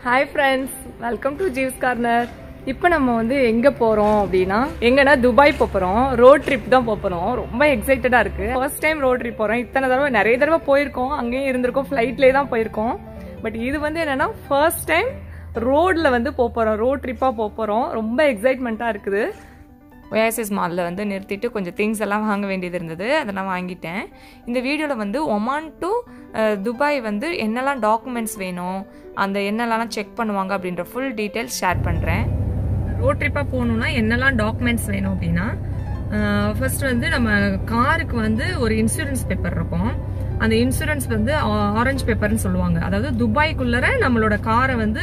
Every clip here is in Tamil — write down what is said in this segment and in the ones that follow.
hi friends welcome to Jeeves Corner இப்போ நம்ம வந்து எங்கே போகிறோம் அப்படின்னா எங்கன்னா துபாய் போகிறோம் ரோட் ட்ரிப் தான் போகிறோம் ரொம்ப எக்ஸைட்டடாக இருக்கு ஃபர்ஸ்ட் டைம் ரோட் ட்ரிப் போகிறோம் இத்தனை தடவை நிறைய தடவை போயிருக்கோம் அங்கேயும் இருந்திருக்கோம் ஃப்ளைட்லேயே தான் போயிருக்கோம் பட் இது வந்து என்னன்னா ஃபர்ஸ்ட் டைம் ரோடில் வந்து போக போகிறோம் ரோட் ட்ரிப்பாக போக போகிறோம் ரொம்ப எக்ஸைட்மெண்ட்டாக இருக்குது ஒயாசிஸ் மாலில் வந்து நிறுத்திட்டு கொஞ்சம் திங்ஸ் எல்லாம் வாங்க வேண்டியது இருந்தது அதெல்லாம் வாங்கிட்டேன் இந்த வீடியோவில் வந்து ஒமான் டு துபாய் வந்து என்னெல்லாம் டாக்குமெண்ட்ஸ் வேணும் அந்த என்னெல்லாம் செக் பண்ணுவாங்க அப்படின்ற ஃபுல் டீட்டெயில்ஸ் ஷேர் பண்ணுறேன் ரோட் ட்ரிப்பாக போகணுன்னா என்னெல்லாம் டாக்குமெண்ட்ஸ் வேணும் அப்படின்னா ஃபர்ஸ்ட் வந்து நம்ம காருக்கு வந்து ஒரு இன்சூரன்ஸ் பேப்பர் இருக்கும் அந்த இன்சூரன்ஸ் வந்து ஆரஞ்சு பேப்பர்னு சொல்லுவாங்க அதாவது துபாய்க்குள்ளர நம்மளோட காரை வந்து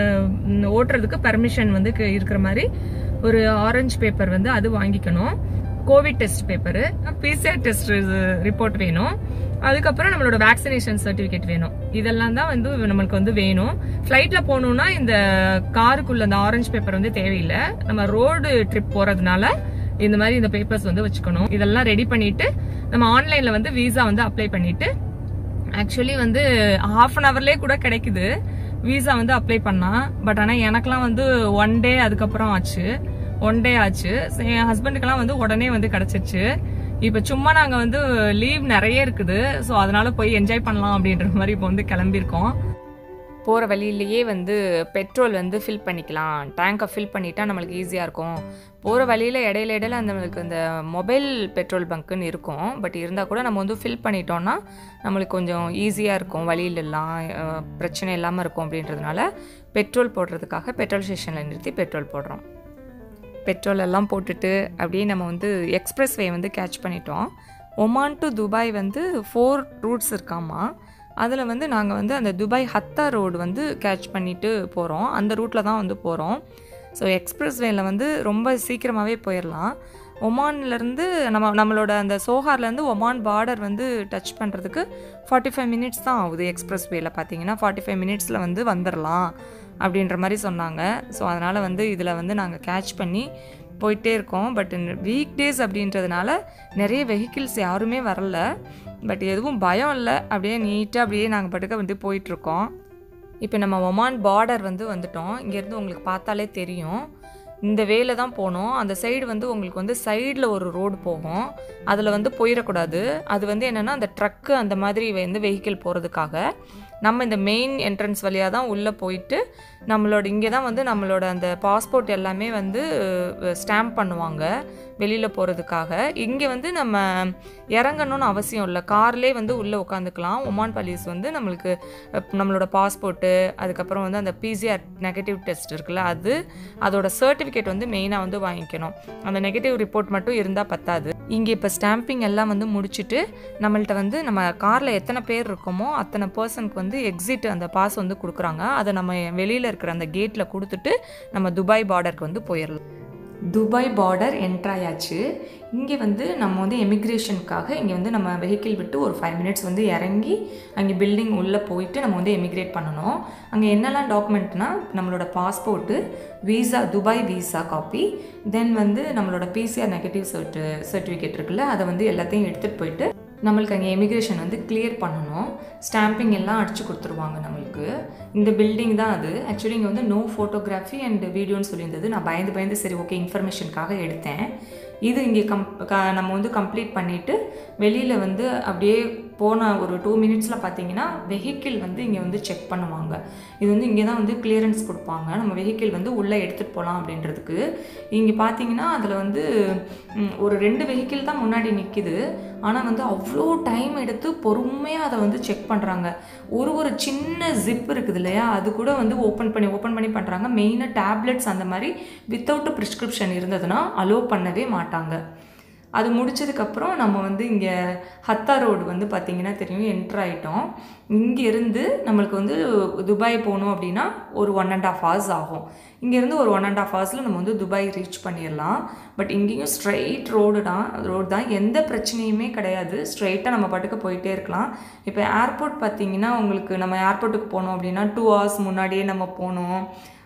அஹ், ஓட்டுறதுக்கு பர்மிஷன் வந்து க- இருக்கிற மாதிரி ஒரு ஆரஞ்சு பேப்பர் வந்து அது வாங்கிக்கணும் covid test paper PCR test report வேணும் அதுக்கப்புறம் நம்மளோட வேக்சினேஷன் சர்டிபிகேட் வேணும் இதெல்லாம் தான் வந்து நம்மளுக்கு வந்து வேணும் ஃப்ளைட்ல போகணும்னா இந்த காருக்குள்ள அந்த ஆரஞ்சு பேப்பர் வந்து தேவையில்லை நம்ம ரோடு ட்ரிப் போறதுனால இந்த மாதிரி இந்த பேப்பர்ஸ் வந்து வச்சுக்கணும் இதெல்லாம் ரெடி பண்ணிட்டு நம்ம ஆன்லைன்ல வந்து விசா வந்து அப்ளை பண்ணிட்டு ஆக்சுவலி வந்து ஹாஃப் அன் ஹவர்லேயே கூட கிடைக்குது விசா வந்து அப்ளை பண்ணா பட் ஆனால் எனக்கெல்லாம் வந்து ஒன் டே அதுக்கப்புறம் ஆச்சு ஒன் டே ஆச்சு So, என் ஹஸ்பண்டுக்கெல்லாம் வந்து உடனே வந்து கிடைச்சிருச்சு இப்போ சும்மா நாங்கள் வந்து லீவ் நிறைய இருக்குது ஸோ அதனால போய் என்ஜாய் பண்ணலாம் அப்படின்ற மாதிரி இப்போ வந்து கிளம்பியிருக்கோம் போகிற வழியிலேயே வந்து பெட்ரோல் வந்து ஃபில் பண்ணிக்கலாம் டேங்கை ஃபில் பண்ணிட்டா நம்மளுக்கு ஈஸியாக இருக்கும் போகிற வழியில் இடையில இடையில அந்த நம்மளுக்கு இந்த மொபைல் பெட்ரோல் பங்க்குன்னு இருக்கும் பட் இருந்தால் கூட நம்ம வந்து ஃபில் பண்ணிட்டோம்னா நம்மளுக்கு கொஞ்சம் ஈஸியாக இருக்கும் வழியிலெல்லாம் அஹ், பிரச்சனை இல்லாமல் இருக்கும் அப்படின்றதுனால பெட்ரோல் போடுறதுக்காக பெட்ரோல் ஸ்டேஷனில் நிறுத்தி பெட்ரோல் போடுறோம் பெட்ரோல் எல்லாம் போட்டுட்டு அப்படியே நம்ம வந்து எக்ஸ்பிரஸ் வே வந்து கேட்ச் பண்ணிட்டோம் ஒமான் டு துபாய் வந்து ஃபோர் ரூட்ஸ் இருக்காமா அதில் வந்து நாங்கள் வந்து அந்த துபாய் ஹத்தா ரோடு வந்து கேட்ச் பண்ணிட்டு போகிறோம் அந்த ரூட்டில் தான் வந்து போகிறோம் ஸோ எக்ஸ்பிரஸ் வேல வந்து ரொம்ப சீக்கிரமாகவே போயிடலாம் ஒமான்லேருந்து நம்ம நம்மளோட அந்த சோஹார்லேருந்து ஒமான் பார்டர் வந்து டச் பண்ணுறதுக்கு ஃபார்ட்டி ஃபைவ் மினிட்ஸ் தான் ஆகுது எக்ஸ்பிரஸ் வேல பார்த்தீங்கன்னா ஃபார்ட்டி ஃபைவ் மினிட்ஸில் வந்து வந்துடலாம் அப்படின்ற மாதிரி சொன்னாங்க ஸோ அதனால் வந்து இதில் வந்து நாங்கள் கேட்ச் பண்ணி போயிட்டே இருக்கோம் பட் வீக் டேஸ் அப்படின்றதுனால நிறைய வெஹிக்கிள்ஸ் யாருமே வரல பட் எதுவும் பயம் இல்லை அப்படியே நீட்டாக அப்படியே நாங்கள் பட்டுக்க வந்து போயிட்டுருக்கோம் இப்போ நம்ம ஒமான் பார்டர் வந்து வந்துட்டோம் இங்கேருந்து உங்களுக்கு பார்த்தாலே தெரியும் இந்த வேல தான் போகணும் அந்த சைடு வந்து உங்களுக்கு வந்து சைடில் ஒரு ரோடு போகும் அதில் வந்து போயிடக்கூடாது அது வந்து என்னென்னா அந்த ட்ரக்கு அந்த மாதிரி வந்து வெஹிக்கிள் போகிறதுக்காக நம்ம இந்த மெயின் என்ட்ரன்ஸ் வழியாக தான் உள்ளே போயிட்டு நம்மளோட இங்கே தான் வந்து நம்மளோட அந்த பாஸ்போர்ட் எல்லாமே வந்து ஸ்டாம்ப் பண்ணுவாங்க வெளியில் போகிறதுக்காக இங்கே வந்து நம்ம இறங்கணும்னு அவசியம் இல்லை கார்லேயே வந்து உள்ளே உட்காந்துக்கலாம் ஒமான் பலீஸ் வந்து நம்மளுக்கு அஹ், நம்மளோட பாஸ்போர்ட்டு அதுக்கப்புறம் வந்து அந்த பிசிஆர் நெகட்டிவ் டெஸ்ட் இருக்குல்ல அது அதோட சர்டிஃபிகேட் வந்து மெயினாக வந்து வாங்கிக்கணும் அந்த நெகட்டிவ் ரிப்போர்ட் மட்டும் இருந்தால் பத்தாது இங்கே இப்போ ஸ்டாம்பிங் எல்லாம் வந்து முடிச்சுட்டு நம்மள்ட்ட வந்து நம்ம காரில் எத்தனை பேர் இருக்கோமோ அத்தனை பர்சனுக்கு வந்து எக்ஸிட் அந்த பாஸ் வந்து கொடுக்குறாங்க அதை நம்ம வெளியில் இருக்கிற அந்த கேட்டில் கொடுத்துட்டு நம்ம துபாய் பார்டருக்கு வந்து போயிடலாம் துபாய் பார்டர் என்ட்ராயாச்சு இங்கே வந்து நம்ம வந்து எமிக்ரேஷனுக்காக இங்கே வந்து நம்ம வெஹிக்கிள் விட்டு ஒரு ஃபைவ் மினிட்ஸ் வந்து இறங்கி அங்கே பில்டிங் உள்ளே போயிட்டு நம்ம வந்து எமிக்ரேட் பண்ணணும் அங்கே என்னெல்லாம் டாக்குமெண்ட்னா நம்மளோட passport visa Dubai visa copy then வந்து நம்மளோட பிசிஆர் நெகட்டிவ் சர்ட்டு சர்டிஃபிகேட் இருக்குல்ல அதை வந்து எல்லாத்தையும் எடுத்துகிட்டு போயிட்டு நம்மளுக்கு அங்கே எமிக்ரேஷன் வந்து கிளியர் பண்ணணும் ஸ்டாம்பிங் எல்லாம் அடிச்சு கொடுத்துருவாங்க நம்மளுக்கு இந்த பில்டிங் தான் அது ஆக்சுவலி இங்கே வந்து நோ ஃபோட்டோகிராஃபி அண்ட் வீடியோன்னு சொல்லியிருந்தது நான் பயந்து பயந்து சரி ஓகே இன்ஃபர்மேஷனுக்காக எடுத்தேன் இது இங்கே கம் க- நம்ம வந்து கம்ப்ளீட் பண்ணிவிட்டு வெளியில் வந்து அப்படியே போன ஒரு டூ மினிட்ஸில் பார்த்தீங்கன்னா வெஹிக்கிள் வந்து இங்கே வந்து செக் பண்ணுவாங்க இது வந்து இங்கே தான் வந்து கிளியரன்ஸ் கொடுப்பாங்க நம்ம வெஹிக்கிள் வந்து உள்ளே எடுத்துகிட்டு போகலாம் அப்படின்றதுக்கு இங்கே பார்த்தீங்கன்னா அதில் வந்து ம், ஒரு ரெண்டு வெஹிக்கிள் தான் முன்னாடி நிற்கிது ஆனால் வந்து அவ்வளோ டைம் எடுத்து பொறுமையாக அதை வந்து செக் பண்ணுறாங்க ஒரு ஒரு சின்ன ஜிப் இருக்குது இல்லையா அது கூட வந்து ஓப்பன் பண்ணி ஓப்பன் பண்ணி பண்ணுறாங்க மெயினாக டேப்லெட்ஸ் அந்த மாதிரி வித்தவுட் ப்ரிஸ்கிரிப்ஷன் இருந்ததுன்னா அலோவ் பண்ணவே மாட்டாங்க அது முடிச்சதுக்கப்புறம் நம்ம வந்து இங்கே ஹத்தா ரோடு வந்து பார்த்திங்கன்னா தெரியும் என்ட்ரு ஆகிட்டோம் இங்கேருந்து நம்மளுக்கு வந்து துபாய் போகணும் அப்படின்னா ஒரு ஒன் அண்ட் ஆஃப் ஹவர்ஸ் ஆகும் இங்கேருந்து ஒரு ஒன் அண்ட் ஆஃப் ஹவர்ஸில் நம்ம வந்து துபாய் ரீச் பண்ணிடலாம் பட் இங்கேயும் ஸ்ட்ரைட் ரோடு தான் ரோடு தான் எந்த பிரச்சனையுமே கிடையாது ஸ்ட்ரைட்டாக நம்ம பாட்டுக்கு போயிட்டே இருக்கலாம் இப்போ ஏர்போர்ட் பார்த்தீங்கன்னா உங்களுக்கு நம்ம ஏர்போர்ட்டுக்கு போனோம் அப்படின்னா டூ ஹவர்ஸ் முன்னாடியே நம்ம போகணும்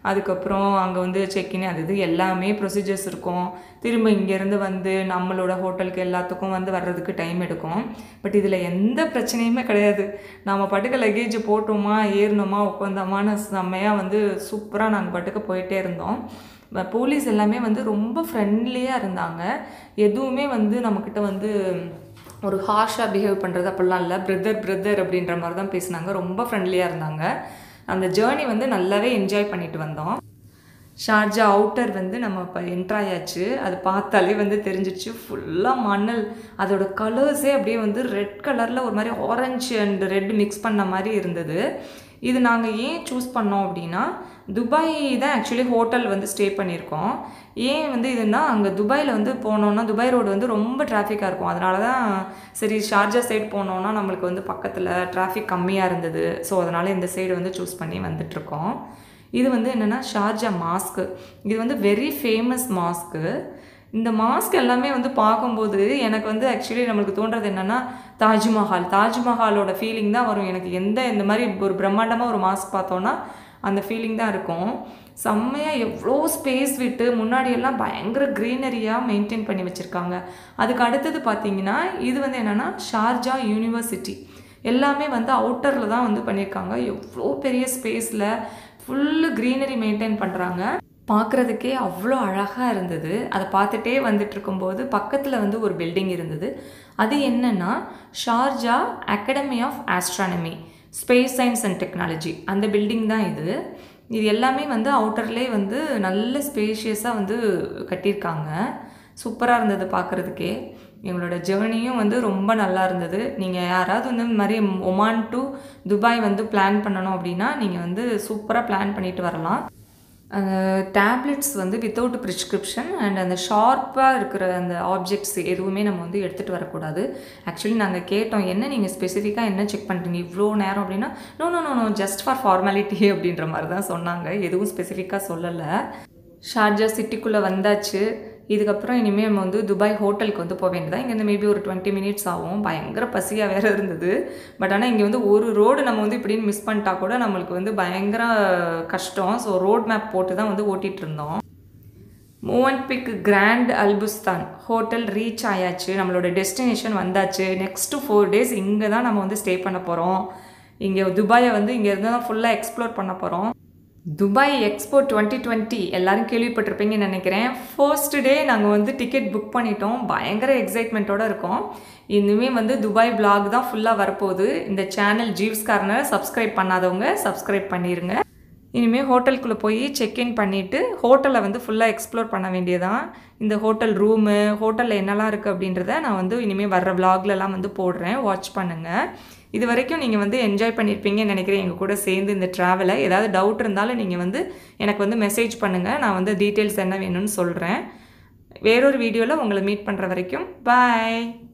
அதுக்கப்புறம் அங்கே வந்து செக்இன் அது இது எல்லாமே ப்ரொசீஜர்ஸ் இருக்கும் திரும்ப இங்கேருந்து வந்து நம்மளோட ஹோட்டலுக்கு எல்லாத்துக்கும் வந்து வர்றதுக்கு டைம் எடுக்கும் பட் இதில் எந்த பிரச்சனையுமே கிடையாது நம்ம பாட்டுக்கு லக்கேஜ் போட்டோமா ஏறினோமா உட்காந்தோமான்னு செம்மையாக வந்து சூப்பராக நாங்கள் பாட்டுக்கு போயிட்டே இருந்தோம் ப- போலீஸ் எல்லாமே வந்து ரொம்ப ஃப்ரெண்ட்லியாக இருந்தாங்க எதுவுமே வந்து நம்மக்கிட்ட வந்து ஒரு ஹார்ஷாக பிஹேவ் பண்ணுறது அப்படிலாம் இல்லை பிரதர் பிரதர் அப்படின்ற மாதிரி தான் பேசினாங்க ரொம்ப ஃப்ரெண்ட்லியாக இருந்தாங்க அந்த ஜேர்னி வந்து நல்லாவே என்ஜாய் பண்ணிட்டு வந்தோம் ஷார்ஜா அவுட்டர் வந்து நம்ம இப்போ என்ட்ராயாச்சு அது பார்த்தாலே வந்து தெரிஞ்சிச்சு ஃபுல்லாக மணல் அதோட கலர்ஸே அப்படியே வந்து ரெட் கலரில் ஒரு மாதிரி ஆரஞ்சு அண்ட் ரெட் மிக்ஸ் பண்ண மாதிரி இருந்தது இது நாங்கள் ஏன் சூஸ் பண்ணோம் அப்படின்னா துபாய் தான் ஆக்சுவலி ஹோட்டல் வந்து ஸ்டே பண்ணியிருக்கோம் ஏன் வந்து இதுனா அங்கே துபாயில் வந்து போனோன்னா துபாய் ரோடு வந்து ரொம்ப டிராஃபிக்காக இருக்கும் அதனால தான் சரி ஷார்ஜா சைடு போனோன்னா நம்மளுக்கு வந்து பக்கத்தில் டிராஃபிக் கம்மியாக இருந்தது ஸோ அதனால் இந்த சைடு வந்து சூஸ் பண்ணி வந்துட்ருக்கோம் இது வந்து என்னென்னா ஷார்ஜா மாஸ்க்கு இது வந்து வெரி ஃபேமஸ் மாஸ்க்கு இந்த மாஸ்க் எல்லாமே வந்து பார்க்கும்போது எனக்கு வந்து ஆக்சுவலி நம்மளுக்கு தோன்றது என்னென்னா தாஜ்மஹால் தாஜ்மஹாலோட ஃபீலிங் தான் வரும் எனக்கு எந்த இந்த மாதிரி ஒரு பிரம்மாண்டமாக ஒரு மாஸ்க் பார்த்தோன்னா அந்த ஃபீலிங் தான் இருக்கும் செம்மையாக எவ்வளோ ஸ்பேஸ் விட்டு முன்னாடி எல்லாம் பயங்கர க்ரீனரியாக மெயின்டைன் பண்ணி வச்சுருக்காங்க அதுக்கு அடுத்தது பார்த்தீங்கன்னா இது வந்து என்னென்னா ஷார்ஜா யூனிவர்சிட்டி எல்லாமே வந்து அவுட்டரில் தான் வந்து பண்ணியிருக்காங்க எவ்வளோ பெரிய ஸ்பேஸில் ஃபுல்லு க்ரீனரி மெயின்டைன் பண்ணுறாங்க பார்க்குறதுக்கே அவ்வளோ அழகாக இருந்தது அதை பார்த்துட்டே வந்துட்டு இருக்கும்போது பக்கத்தில் வந்து ஒரு பில்டிங் இருந்தது அது என்னன்னா Sharjah academy of astronomy space science and technology அந்த பில்டிங் தான் இது இது எல்லாமே வந்து அவுட்டர்லேயே வந்து நல்ல ஸ்பேஷியஸாக வந்து கட்டியிருக்காங்க சூப்பராக இருந்தது பார்க்குறதுக்கே எங்களோட ஜேர்னியும் வந்து ரொம்ப நல்லா இருந்தது நீங்கள் யாராவது வந்து இந்த மாதிரி ஒமான் டு துபாய் வந்து பிளான் பண்ணணும் அப்படின்னா நீங்கள் வந்து சூப்பராக பிளான் பண்ணிட்டு வரலாம் அந்த டேப்லெட்ஸ் வந்து வித்தவுட் ப்ரிஸ்கிரிப்ஷன் அண்ட் அந்த ஷார்ப்பாக இருக்கிற அந்த ஆப்ஜெக்ட்ஸ் எதுவுமே நம்ம வந்து எடுத்துகிட்டு வரக்கூடாது ஆக்சுவலி நாங்கள் கேட்டோம் என்ன நீங்கள் ஸ்பெசிஃபிக்காக என்ன செக் பண்ணுறீங்க இவ்வளோ நேரம் அப்படின்னா no no no no just for formality அப்படின்ற மாதிரி தான் சொன்னாங்க எதுவும் ஸ்பெசிஃபிக்காக சொல்லலை ஷார்ஜா சிட்டிக்குள்ளே வந்தாச்சு இதுக்கப்புறம் இனிமேல் நம்ம வந்து துபாய் ஹோட்டலுக்கு வந்து போக வேண்டியதா இங்கேருந்து மேபி ஒரு டுவெண்ட்டி மினிட்ஸ் ஆகும் பயங்கர பசியாக வேறு இருந்தது பட் ஆனால் இங்கே வந்து ஒரு ரோடு நம்ம வந்து இப்படின்னு மிஸ் பண்ணிட்டா கூட நம்மளுக்கு வந்து பயங்கர கஷ்டம் ஸோ ரோட் மேப் போட்டு தான் வந்து ஓட்டிகிட்டு இருந்தோம் Movenpick grand Al Bustan hotel reach ஆயாச்சு நம்மளோட டெஸ்டினேஷன் வந்தாச்சு நெக்ஸ்ட்டு ஃபோர் டேஸ் இங்கே தான் நம்ம வந்து ஸ்டே பண்ண போகிறோம் இங்கே துபாயை வந்து இங்கே இருந்து தான் ஃபுல்லாக எக்ஸ்ப்ளோர் பண்ண போகிறோம் துபாய் எக்ஸ்போ டுவெண்ட்டி டுவெண்ட்டி எல்லாரும் கேள்விப்பட்டிருப்பீங்கன்னு நினைக்கிறேன் ஃபர்ஸ்ட் டே நாங்கள் வந்து டிக்கெட் புக் பண்ணிட்டோம் பயங்கர எக்ஸைட்மெண்ட்டோட இருக்கோம் இனிமேல் வந்து துபாய் vlog தான் ஃபுல்லாக வரப்போகுது இந்த சேனல் ஜீவ்ஸ் கார்னர் சப்ஸ்கிரைப் பண்ணாதவங்க சப்ஸ்கிரைப் பண்ணிடுங்க இனிமேல் ஹோட்டலுக்குள்ளே போய் செக்இன் பண்ணிவிட்டு ஹோட்டலை வந்து ஃபுல்லாக எக்ஸ்ப்ளோர் பண்ண வேண்டியதான் இந்த ஹோட்டல் ரூமு ஹோட்டலில் என்னெல்லாம் இருக்குது அப்படின்றத நான் வந்து இனிமேல் வர்ற vlogலலாம் வந்து போடுறேன் வாட்ச் பண்ணுங்கள் இது வரைக்கும் நீங்கள் வந்து என்ஜாய் பண்ணியிருப்பீங்கன்னு நினைக்கிறேன் எங்கள் கூட சேர்ந்து இந்த ட்ராவலை ஏதாவது டவுட் இருந்தாலும் நீங்கள் வந்து எனக்கு வந்து மெசேஜ் பண்ணுங்கள் நான் வந்து டீட்டெயில்ஸ் என்ன வேணும்னு சொல்கிறேன் வேறொரு வீடியோவில் உங்களை மீட் பண்ணுற வரைக்கும் பாய்